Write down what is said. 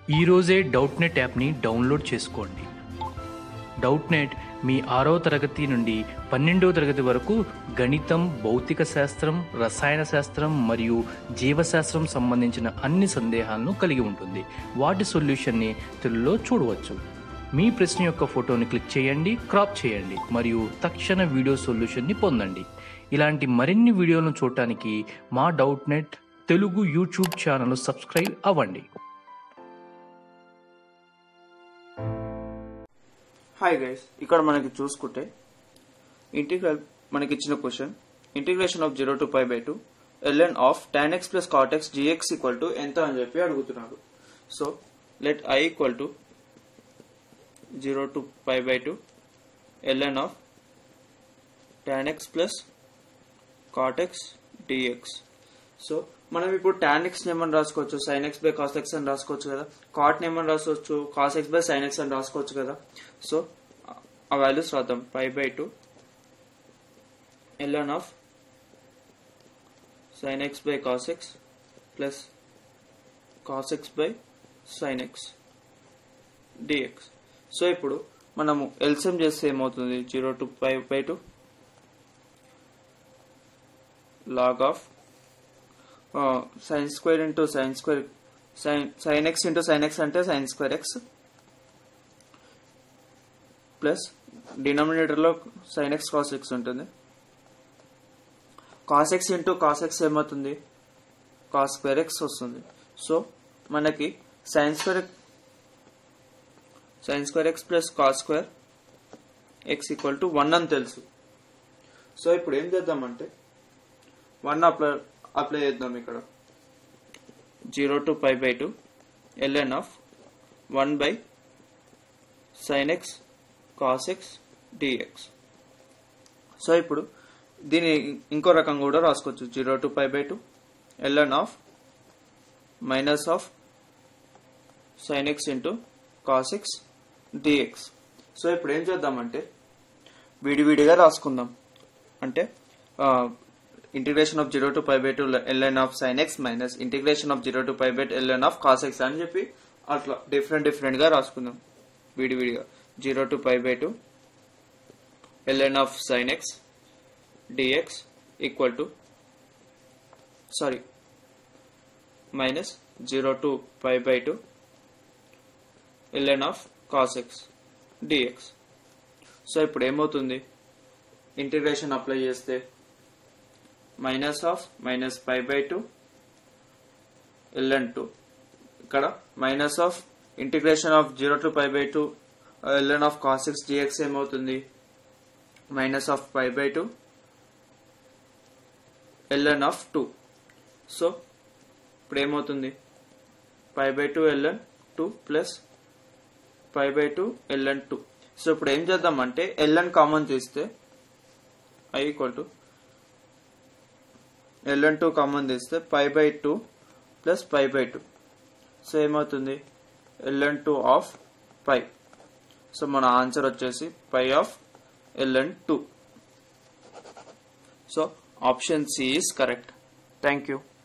ఈరోజే Doubtnut యాప్ని download చేసుకోండి డౌట్ నెట్ మీ ఆరో తరగతి నుండి పన్నెండో తరగతి వరకు గణితం భౌతిక శాస్త్రం రసాయన శాస్త్రం మరియు జీవశాస్త్రం సంబంధించిన అన్ని సందేహాలను కలిగి ఉంటుంది వాటి సొల్యూషన్ని తెలుగులో చూడవచ్చు మీ ప్రశ్న యొక్క ఫోటోని క్లిక్ చేయండి క్రాప్ చేయండి మరియు తక్షణ వీడియో సొల్యూషన్ని పొందండి ఇలాంటి మరిన్ని వీడియోలను చూడటానికి మా Doubtnut Telugu YouTube channel subscribe అవ్వండి హాయ్ గైస్ ఇక్కడ మనకి చూసుకుంటే ఇంటిగ్రల్ మనకి ఇచ్చిన question integration of zero to pi by two ln of tan x plus cot x dx equal to ఎంత అని చెప్పి అడుగుతున్నాడు so let I equal to zero to pi by two ln of tan x plus cot x dx so మనం ఇప్పుడు tan x ఏమని రాసుకోవచ్చు sin x by cos x అని రాసుకోవచ్చు కదా కాట్ ఏమని రాసుకోవచ్చు cos x by sin x అని రాసుకోవచ్చు కదా సో ఆ వాల్యూస్ రాద్దాం pi by two ln of sin x by cos x plus cos x by sin x dx so ఇప్పుడు మనము ఎల్సిఎం చేస్తే ఏమవుతుంది zero to pi by two log of uh, sin square into sin square sin sin x into sin x అంటే sin square x plus డినామినేటర్లో sin x cos x ఉంటుంది cos x into cos x ఏమవుతుంది cos square x వస్తుంది so మనకి sin square sin square x plus cos square x equal to one అని తెలుసు so ఇప్పుడు ఏం చేద్దామంటే వన్ అప్లై అప్లై చేద్దాం ఇక్కడ zero to pi by two ln of one by sin x cos x dx so ఇప్పుడు దీని ఇంకో రకం కూడా రాసుకోవచ్చు zero to pi by two ln of minus of sin x into cos x dx so ఇప్పుడు ఏం చేద్దామంటే విడివిడిగా రాసుకుందాం అంటే integration of zero to pi by two ln of sin x minus integration of zero to pi by ln of cos x అని చెప్పి అట్లా different different గా రాసుకుందాం విడివిడిగా zero to pi by two ln of sin x dx equal to sorry minus zero to pi by two ln of cos x dx so ఇప్పుడు ఏమవుతుంది integration apply చేస్తే minus of minus pi by two ln two ఇక్కడ minus of integration of zero to pi by two ln of cos x dx ఏమవుతుంది minus of pi by two ln of two so ఇప్పుడు ఏమవుతుంది pi by two ln two plus pi by two ln two so ఇప్పుడు ఏం చేద్దామంటే ln common తీస్తే I equal to ln two common తీస్తే pi by two plus pi by two so ఏమవుతుంది ln two of pi so మన answer వచ్చేసి pi of ln two so option C is correct thank you